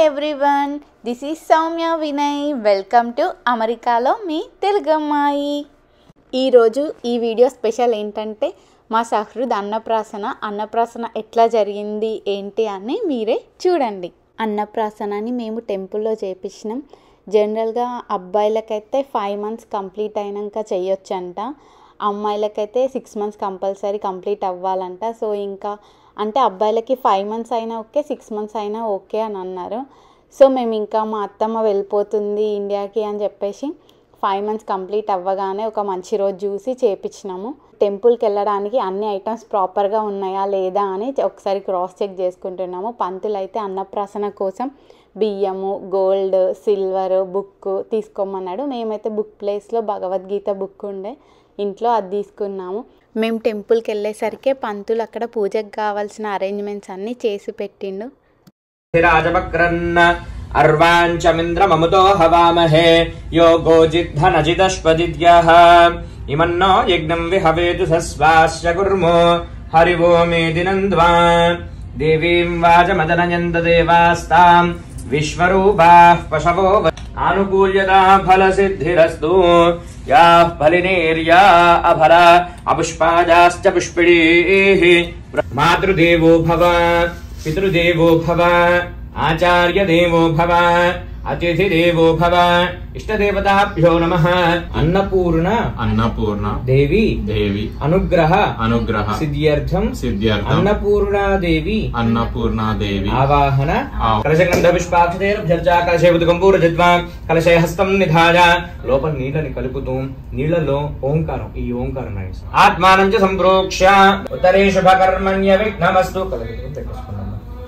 Everyone this is Soumya Vinay welcome to అమెరికాలో మీ తెలుగు అమ్మాయి ఈరోజు ఈ వీడియో స్పెషల్ ఏంటంటే మా సహృద్ అన్నప్రాసన అన్నప్రాసన ఎట్లా జరిగింది ఏంటి అని మీరే చూడండి అన్నప్రాసనని మేము టెంపుల్లో చేపించినాం జనరల్గా అబ్బాయిలకైతే ఫైవ్ మంత్స్ కంప్లీట్ అయినాక చేయొచ్చంట అమ్మాయిలకైతే సిక్స్ మంత్స్ కంపల్సరీ కంప్లీట్ అవ్వాలంట సో ఇంకా అంటే అబ్బాయిలకి ఫైవ్ మంత్స్ అయినా ఓకే సిక్స్ మంత్స్ అయినా ఓకే అని అన్నారు సో మేము ఇంకా మా అత్తమ్మ వెళ్ళిపోతుంది ఇండియాకి అని చెప్పేసి ఫైవ్ మంత్స్ కంప్లీట్ అవ్వగానే ఒక మంచి రోజు చూసి చేపించినాము టెంపుల్కి వెళ్ళడానికి అన్ని ఐటమ్స్ ప్రాపర్గా ఉన్నాయా లేదా అని ఒకసారి క్రాస్ చెక్ చేసుకుంటున్నాము పంతులు అయితే అన్నప్రాసన కోసం బియ్యము గోల్డ్ సిల్వర్ బుక్ తీసుకోమన్నాడు మేమైతే బుక్ ప్లేస్లో భగవద్గీత బుక్ ఉండే ఇంట్లో అది తీసుకున్నాము మేము టెంపుల్కి వెళ్ళేసరికి పంతులు అక్కడ పూజకు కావాల్సిన అరేంజ్మెంట్స్ అన్నీ చేసి పెట్టిండు రాజవక్రన్న అర్వాంచమింద్రమముతో హవామహే యో గోజిద్ధనజిదశ్వజిద్యః ఇమన్నో యజ్ఞం విహవేతు సస్వాస్య కుర్మో హరి ఓమేదినంద్వా దేవీం వాచమదనయంత దేవాస్తాం విశ్వరూపాః పశవో వ- ఆనుకూల్యతా ఫలసిద్ధిరస్తు యాః ఫలినేర్యా అఫల అపుష్పాజాశ్చ పుష్పిణీః మాతృదేవో భవ పితృదేవో భవ ఆచార్యదేవో భవ అతిథిదేవో భవ ఇష్టదేవతాభ్యో నమ అన్నపూర్ణ అన్నపూర్ణ దేవి దేవి అనుగ్రహ అనుగ్రహ సిద్ధ్యర్థం సిద్ధ్యర్థం అన్నపూర్ణాదేవి అన్నపూర్ణాదేవి ఆవాహన ఆవ- కలశగంధ పుష్పాక్షతేర్భ్యర్చా కలశేపుతుకం పూర్వజిత్వా కలశయ హస్తం నిధాయ లోపల నీళ్ళని కలుపుతూ నీళ్లలో ఓంకారం ఈ ఓంకారం రాయేస్తాం. ఆత్మానం చ సంప్రోక్ష ఉత్తరే శుభకర్మణ్య విఘ్నమస్తు కలగడం పెట్టేసుకున్నాము.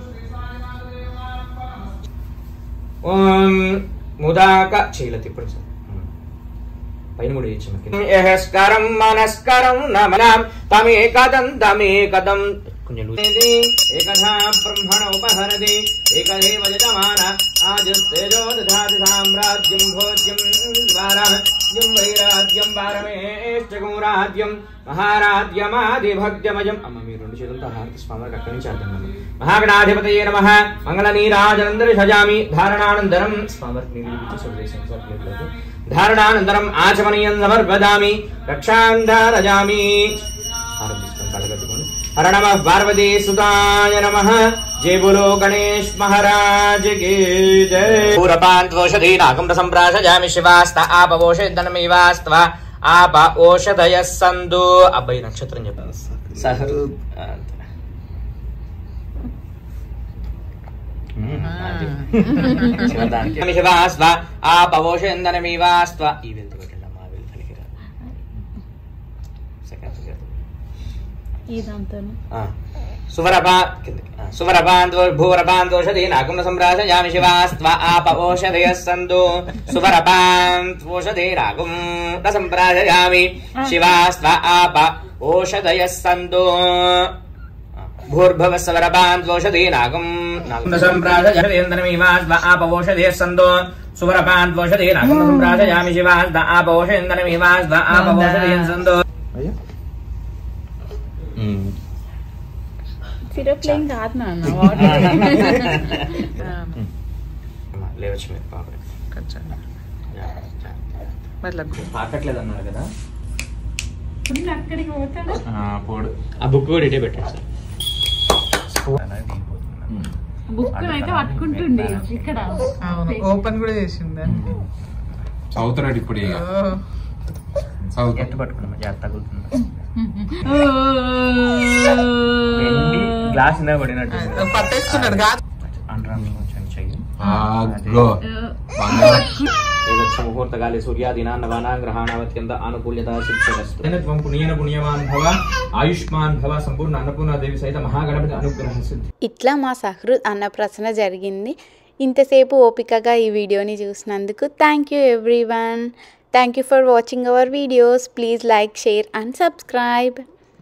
ఓం ముదాక చేయలేదు ఇప్పుడు సార్ పైన కూడా చేయొచ్చు యహస్కరం మనస్కరం నమనాం తమేకదం తమేకదం కొంచెం లూజ్. ఏకధా బ్రహ్మణ ఉపహరది ఏకదేవ యజమాన ఆజస్తేజో దధాతి సామ్రాజ్యం భోజ్యం వారాజ్యం వైరాజ్యం పారమేష్టకం రాజ్యం మహారాజ్యమాది భక్త్యమజం అమ్మ మీరు రెండు చేతులతో హారతి స్వామికి అక్కడి నుంచి అర్థం కాదు. మహాగణాధిపతయే నమ మంగళ నీరాజనందరి సజామి ధారణానందరం స్వామికి నీళ్ళు ఇచ్చి సొల్లేసాం సార్ ప్లేట్లోకి. ధారణానంతరం ఆచమనీయం సమర్పదామి రక్షాంధారజామి హారం తీసుకొని కళ్ళగట్టుకొని హర నమ పార్వతీ సుతాయ నమ జయ బోలో గణేష్ మహారాజ్ కి జయ పూరపాంత్వోషధీనాకం సంప్రాశయామి శివాస్త ఆపవోషధనమివాస్త్వ ఆప ఓషధయ సందు అబ్బాయి నక్షత్రం చెప్పాను సహర్ శివాస్వ ఆపవోషందనమివాస్త్వ ఈ వెళ్తు పెట్టండి అమ్మా వెళ్తు పలికిరా సెకండ్ సెకండ్ సువరపా సువరపాంతో భూవరపాంతోషధి నాకుమ సంప్రాశయామి శివాస్త్వ ఆప ఓషధయ సందు సువరపాంతోషధి నాకుం సంప్రాశయామి శివాస్త్వ ఆప ఓషధయ సందు భూర్భవ సవరపాంతోషధి నాగం సంప్రాశయేంద్రమివాస్వ ఆప ఓషధయ సందు సువరపాంతోషధి నాగం సంప్రాశయామి శివాస్త్వ ఆప ఓషేంద్రమివాస్వ ఆప ఓషధయ సందు సిరప్లేం కాదు నాన్న లేవచ్చు మీరు పాపడి తాకట్లేదు అన్నారు కదా అక్కడికి పోతాడు పోడు ఆ బుక్ కూడా ఇటే పెట్టాడు సార్ బుక్ అయితే పట్టుకుంటుండే ఇక్కడ అవును ఓపెన్ కూడా చేసిందా చదువుతున్నాడు ఇప్పుడు ఇక చదువుతాడు ఎత్తు పట్టుకున్నాం జాగ్రత్త తగులుతుంది వెండి గ్లాస్ ఇందా పడినట్టు పట్టేసుకున్నాడు కాదు అంటరాను కొంచెం చెయ్యి ఆగ్రో బంగారం. ముహూర్తకాలే సూర్యాదీనాన్న వానాగ్రహాణావత్యంత ఆనుకూల్యత సిద్ధిరస్తు త్వం పుణ్యేన పుణ్యవాన్ భవ ఆయుష్మాన్ భవ సంపూర్ణ అన్నపూర్ణాదేవి సహిత మహాగణపతి అనుగ్రహ సిద్ధి ఇట్లా మా సహృద్ అన్నప్రాసన జరిగింది ఇంతసేపు ఓపికగా ఈ వీడియోని చూసినందుకు thank you everyone thank you for watching our videos please like share and subscribe